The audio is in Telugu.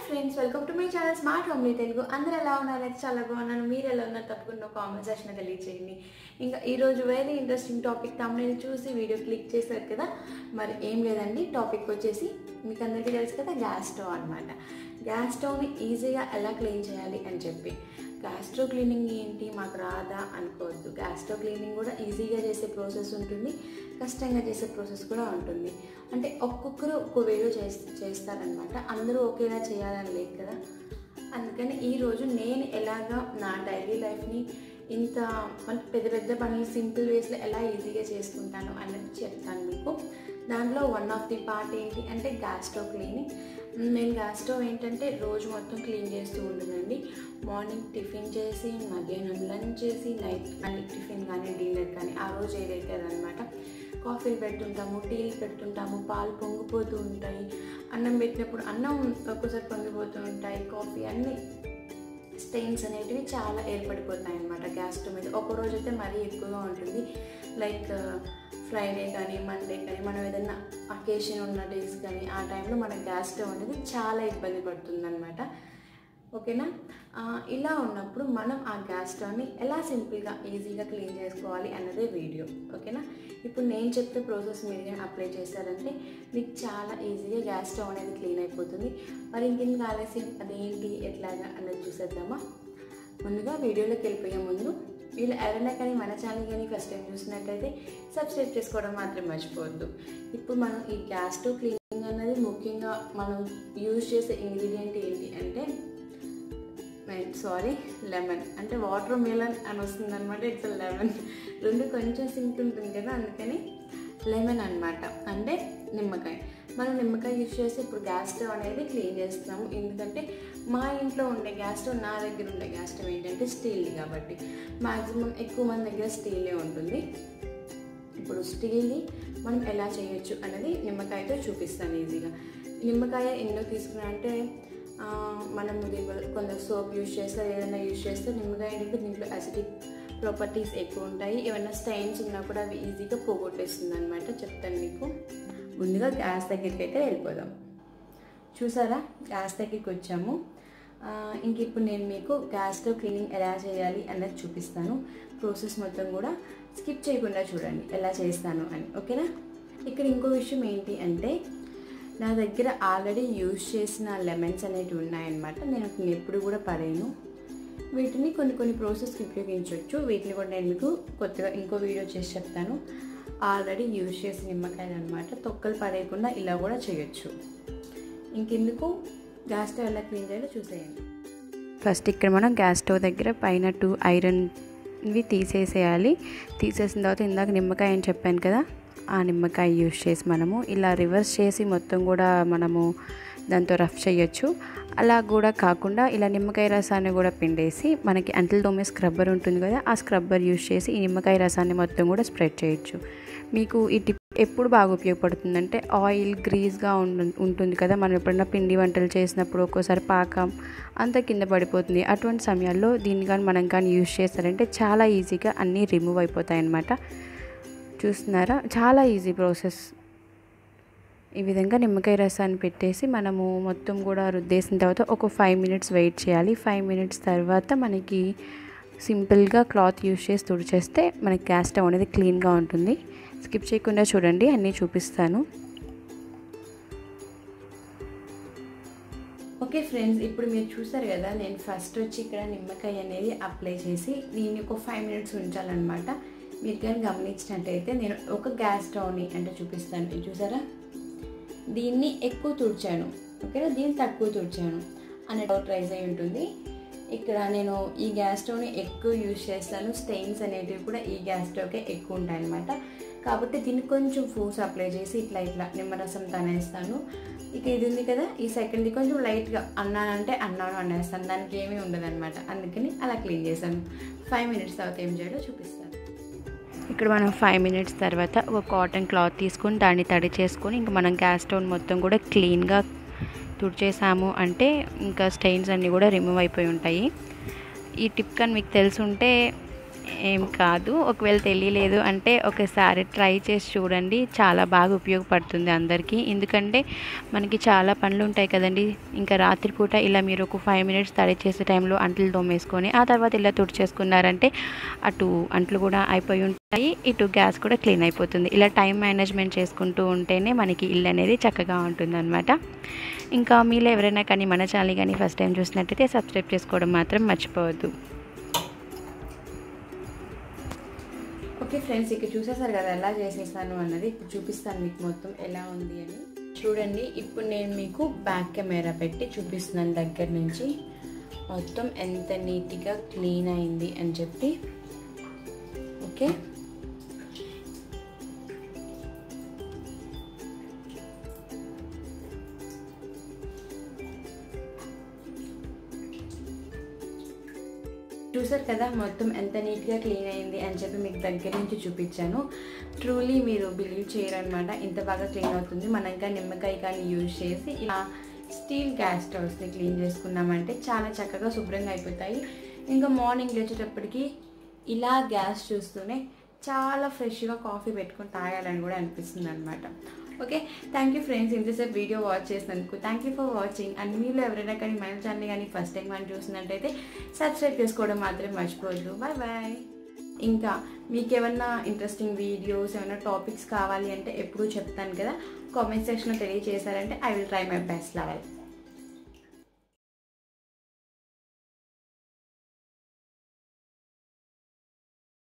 friends welcome to my channel smart homely Telugu అందరూ ఎలా ఉన్నారు అయితే చాలా బాగున్నాను మీరు ఎలా ఉన్నారు తప్పకుండా కామెంట్ సెక్షన్ తెలియచేయండి ఇంకా ఈరోజు వెరీ ఇంట్రెస్టింగ్ టాపిక్ తమ్ముని చూసి వీడియో క్లిక్ చేశారు కదా మరి ఏం లేదండి టాపిక్ వచ్చేసి మీకు అందరికీ తెలుసు కదా గ్యాస్ స్టవ్ అనమాట గ్యాస్ స్టవ్ని ఈజీగా ఎలా క్లీన్ చేయాలి అని చెప్పి గ్యాస్ స్టవ్ క్లీనింగ్ ఏంటి మాకు రాదా అనుకోవద్దు గ్యాస్ స్టవ్ క్లీనింగ్ కూడా ఈజీగా చేసే ప్రాసెస్ ఉంటుంది కష్టంగా చేసే ప్రాసెస్ కూడా ఉంటుంది అంటే ఒక్కొక్కరు ఒక్కో వేలో చేస్ చేస్తారనమాట అందరూ ఒకేలా చేయాలని లేదు కదా అందుకని ఈరోజు నేను ఎలాగా నా డైలీ లైఫ్ని ఇంత అంటే పెద్ద పెద్ద పనులు సింపుల్ వేస్లో ఎలా ఈజీగా చేసుకుంటాను అన్నది చెప్తాను మీకు దాంట్లో వన్ ఆఫ్ ది పార్ట్ ఏంటి అంటే గ్యాస్ స్టవ్ క్లీనింగ్ నేను గ్యాస్ స్టవ్ ఏంటంటే రోజు మొత్తం క్లీన్ చేస్తూ ఉంటుందండి మార్నింగ్ టిఫిన్ చేసి మధ్యాహ్నం లంచ్ చేసి నైట్ అని టిఫిన్ కానీ డిన్నర్ కానీ ఆ రోజు ఏదైతే అదనమాట కాఫీలు పెడుతుంటాము టీలు పెడుతుంటాము పాలు పొంగిపోతూ ఉంటాయి అన్నం పెట్టినప్పుడు అన్నం ఒక్కోసారి పొంగిపోతూ ఉంటాయి కాఫీ అన్నీ స్టెయిన్స్ అనేటివి చాలా ఏర్పడిపోతాయి అన్నమాట గ్యాస్ స్టవ్ మీద ఒక రోజు అయితే మరీ ఎక్కువగా ఉంటుంది లైక్ ఫ్రైడే కానీ మండే కానీ మనం ఏదైనా అకేషన్ ఉన్న డేస్ కానీ ఆ టైంలో మన గ్యాస్ స్టవ్ అనేది చాలా ఇబ్బంది పడుతుంది అనమాట ఓకేనా ఆ, ఇలా ఉన్నప్పుడు మనం ఆ గ్యాస్ స్టవ్ని ఎలా సింపుల్గా ఈజీగా క్లీన్ చేసుకోవాలి అన్నదే వీడియో ఓకేనా ఇప్పుడు నేను చెప్పే ప్రాసెస్ మీరు కానీ అప్లై చేశారంటే మీకు చాలా ఈజీగా గ్యాస్ స్టవ్ అనేది క్లీన్ అయిపోతుంది మరి ఇంకెందుకు ఆలస్యం అదేంటి ఎట్లాగా అన్నది చూసేద్దామా ముందుగా వీడియోలోకి వెళ్ళిపోయే ముందు వీళ్ళు ఎవరైనా కానీ మన ఛానల్ కానీ ఫస్ట్ టైం చూసినట్టయితే సబ్స్క్రైబ్ చేసుకోవడం మాత్రం మర్చిపోవద్దు ఇప్పుడు మనం ఈ గ్యాస్ స్టవ్ క్లీనింగ్ అనేది ముఖ్యంగా మనం యూజ్ చేసే ఇంగ్రీడియంట్ ఏంటి అంటే సారీ లెమన్ అంటే వాటర్ మిలన్ అని వస్తుంది అనమాట ఇట్స్ లెమన్ రెండు కొంచెం సింక్ ఉంటుంది కదా అందుకని లెమన్ అనమాట అంటే నిమ్మకాయ మనం నిమ్మకాయ యూజ్ చేసి ఇప్పుడు గ్యాస్ స్టవ్ అనేది క్లీన్ చేస్తున్నాము ఎందుకంటే మా ఇంట్లో ఉండే గ్యాస్ స్టవ్ నా దగ్గర ఉండే గ్యాస్ స్టవ్ ఏంటంటే స్టీల్ది కాబట్టి మ్యాక్సిమం ఎక్కువ మంది దగ్గర స్టీలే ఉంటుంది ఇప్పుడు స్టీల్ని మనం ఎలా చేయొచ్చు అనేది నిమ్మకాయతో చూపిస్తాను ఈజీగా నిమ్మకాయ ఎందుకు తీసుకున్నా అంటే ఆ, మనం ఇది కొందరు సోప్ యూజ్ చేస్తారు ఏదైనా యూజ్ చేస్తే నిమ్మకాయ ఏంటంటే దీంట్లో అసిడిక్ ప్రాపర్టీస్ ఎక్కువ ఉంటాయి ఏమైనా స్టైన్స్ ఉన్నా కూడా అవి ఈజీగా పోగొట్టేస్తుంది అనమాట చెప్తాను మీకు ముందుగా గ్యాస్ దగ్గరికి అయితే వెళ్ళిపోదాం చూసారా గ్యాస్ దగ్గరికి వచ్చాము ఆ, ఇంక ఇప్పుడు నేను మీకు గ్యాస్ స్టవ్ క్లీనింగ్ ఎలా చేయాలి అన్నది చూపిస్తాను ప్రాసెస్ మొత్తం కూడా స్కిప్ చేయకుండా చూడండి ఎలా చేస్తాను అని ఓకేనా ఇక్కడ ఇంకో విషయం ఏంటి అంటే నా దగ్గర ఆల్రెడీ యూజ్ చేసిన లెమన్స్ అనేవి ఉన్నాయన్నమాట నేను వాటిని ఎప్పుడు కూడా పడేను వీటిని కొన్ని కొన్ని ప్రాసెస్కి ఉపయోగించవచ్చు వీటిని కూడా నేను మీకు కొత్తగా ఇంకో వీడియో చేసి చెప్తాను ఆల్రెడీ యూజ్ చేసిన నిమ్మకాయలు అనమాట తొక్కలు పడేయకుండా ఇలా కూడా చేయొచ్చు ఇంకెందుకు గ్యాస్ స్టవ్ ఎలా క్లీన్ చేయాలో చూసేయండి ఫస్ట్ ఇక్కడ మనం గ్యాస్ స్టవ్ దగ్గర పైన టూ ఐరన్వి తీసేసేయాలి తీసేసిన తర్వాత ఇందాక నిమ్మకాయ అని చెప్పాను కదా ఆ నిమ్మకాయ యూజ్ చేసి మనము ఇలా రివర్స్ చేసి మొత్తం కూడా మనము దాంతో రఫ్ చేయొచ్చు అలా కూడా కాకుండా ఇలా నిమ్మకాయ రసాన్ని కూడా పిండేసి మనకి అంటలు తోమే స్క్రబ్బర్ ఉంటుంది కదా ఆ స్క్రబ్బర్ యూజ్ చేసి ఈ నిమ్మకాయ రసాన్ని మొత్తం కూడా స్ప్రెడ్ చేయొచ్చు మీకు ఈ టిప్ ఎప్పుడు బాగా ఉపయోగపడుతుందంటే ఆయిల్ గ్రీజ్గా ఉండు- ఉంటుంది కదా మనం ఎప్పుడైనా పిండి వంటలు చేసినప్పుడు ఒక్కోసారి పాకం అంతా కింద పడిపోతుంది అటువంటి సమయాల్లో దీన్ని కానీ మనం కానీ యూజ్ చేస్తారంటే చాలా ఈజీగా అన్నీ రిమూవ్ అయిపోతాయి అన్నమాట చూస్తున్నారా చాలా ఈజీ ప్రాసెస్ ఈ విధంగా నిమ్మకాయ రసాన్ని పెట్టేసి మనము మొత్తం కూడా రుద్దేసిన తర్వాత ఒక ఫైవ్ మినిట్స్ వెయిట్ చేయాలి ఫైవ్ మినిట్స్ తర్వాత మనకి సింపుల్గా క్లాత్ యూజ్ చేసి తుడిచేస్తే మనకి గ్యాస్ స్టవ్ అనేది క్లీన్గా ఉంటుంది స్కిప్ చేయకుండా చూడండి అన్నీ చూపిస్తాను ఓకే ఫ్రెండ్స్ ఇప్పుడు మీరు చూసారు కదా నేను ఫస్ట్ వచ్చి ఇక్కడ నిమ్మకాయ అనేది అప్లై చేసి దీన్ని ఒక ఫైవ్ మినిట్స్ ఉంచాలన్నమాట మీరు కానీ గమనించినట్టయితే నేను ఒక గ్యాస్ స్టవ్ని అంటే చూపిస్తాను ఇది చూసారా దీన్ని ఎక్కువ తుడిచాను ఓకేనా దీన్ని తక్కువ తుడిచాను అనే డౌట్ రైజ్ అయి ఉంటుంది ఇక్కడ నేను ఈ గ్యాస్ స్టవ్ని ఎక్కువ యూజ్ చేస్తాను స్టెయిన్స్ అనేటివి కూడా ఈ గ్యాస్ స్టవ్కే ఎక్కువ ఉంటాయి అనమాట కాబట్టి దీన్ని కొంచెం ఫోర్స్ అప్లై చేసి ఇట్లా ఇట్లా నిమ్మరసం తనేస్తాను ఇక ఇది ఉంది కదా ఈ సెకండ్ది కొంచెం లైట్గా అన్నానంటే అన్నాను అనేస్తాను దానికి ఏమీ ఉండదు అనమాట అందుకని అలా క్లీన్ చేశాను ఫైవ్ మినిట్స్ తర్వాత ఏం చేయాలో చూపిస్తాను ఇక్కడ మనం ఫైవ్ మినిట్స్ తర్వాత ఒక కాటన్ క్లాత్ తీసుకొని దాన్ని తడి చేసుకొని ఇంకా మనం గ్యాస్ స్టవ్ మొత్తం కూడా క్లీన్గా తుడిచేసాము అంటే ఇంకా స్టెయిన్స్ అన్నీ కూడా రిమూవ్ అయిపోయి ఉంటాయి ఈ టిప్ కానీ మీకు తెలిసి ఉంటే ఏం కాదు ఒకవేళ తెలియలేదు అంటే ఒకసారి ట్రై చేసి చూడండి చాలా బాగా ఉపయోగపడుతుంది అందరికీ ఎందుకంటే మనకి చాలా పనులు ఉంటాయి కదండి ఇంకా రాత్రిపూట ఇలా మీరు ఒక ఫైవ్ మినిట్స్ తడి చేసే టైంలో అంట్లు తోమేసుకొని ఆ తర్వాత ఇలా తుడిచేసుకున్నారంటే అటు అంట్లు కూడా అయిపోయి ఉంటాయి ఇటు గ్యాస్ కూడా క్లీన్ అయిపోతుంది ఇలా టైం మేనేజ్మెంట్ చేసుకుంటూ ఉంటేనే మనకి ఇల్లు అనేది చక్కగా ఉంటుందన్నమాట ఇంకా మీలో ఎవరైనా కానీ మన ఛానల్ కానీ ఫస్ట్ టైం చూసినట్టయితే సబ్స్క్రైబ్ చేసుకోవడం మాత్రం మర్చిపోవద్దు ఓకే ఫ్రెండ్స్ ఇక్కడ చూసేసారు కదా ఎలా చేసేసాను అన్నది ఇప్పుడు చూపిస్తాను మీకు మొత్తం ఎలా ఉంది అని చూడండి ఇప్పుడు నేను మీకు బ్యాక్ కెమెరా పెట్టి చూపిస్తున్నాను దగ్గర నుంచి మొత్తం ఎంత నీట్గా క్లీన్ అయింది అని చెప్పి ఓకే చూసారు కదా మొత్తం ఎంత నీట్గా క్లీన్ అయింది అని చెప్పి మీకు దగ్గర నుంచి చూపించాను ట్రూలీ మీరు బిలీవ్ చేయరనమాట ఇంత బాగా క్లీన్ అవుతుంది మనం ఇంకా నిమ్మకాయ కానీ యూజ్ చేసి ఇలా స్టీల్ గ్యాస్ స్టవ్స్ని క్లీన్ చేసుకున్నామంటే చాలా చక్కగా శుభ్రంగా అయిపోతాయి ఇంకా మార్నింగ్ లేచేటప్పటికి ఇలా గ్యాస్ చూస్తూనే చాలా ఫ్రెష్గా కాఫీ పెట్టుకొని తాగాలని కూడా అనిపిస్తుంది అనమాట ఓకే థ్యాంక్ యూ ఫ్రెండ్స్ ఇంతసేపు వీడియో వాచ్ చేసినందుకు thank you for watching and మీలో ఎవరైనా కానీ మన ఛానల్ కానీ ఫస్ట్ టైం కానీ చూసినట్టయితే సబ్స్క్రైబ్ చేసుకోవడం మాత్రం మర్చిపోవద్దు బాయ్ బాయ్ ఇంకా మీకు ఏమన్నా ఇంట్రెస్టింగ్ వీడియోస్ ఏమైనా టాపిక్స్ కావాలి అంటే ఎప్పుడూ చెప్తాను కదా కామెంట్ సెక్షన్లో తెలియజేశారంటే I will try my best level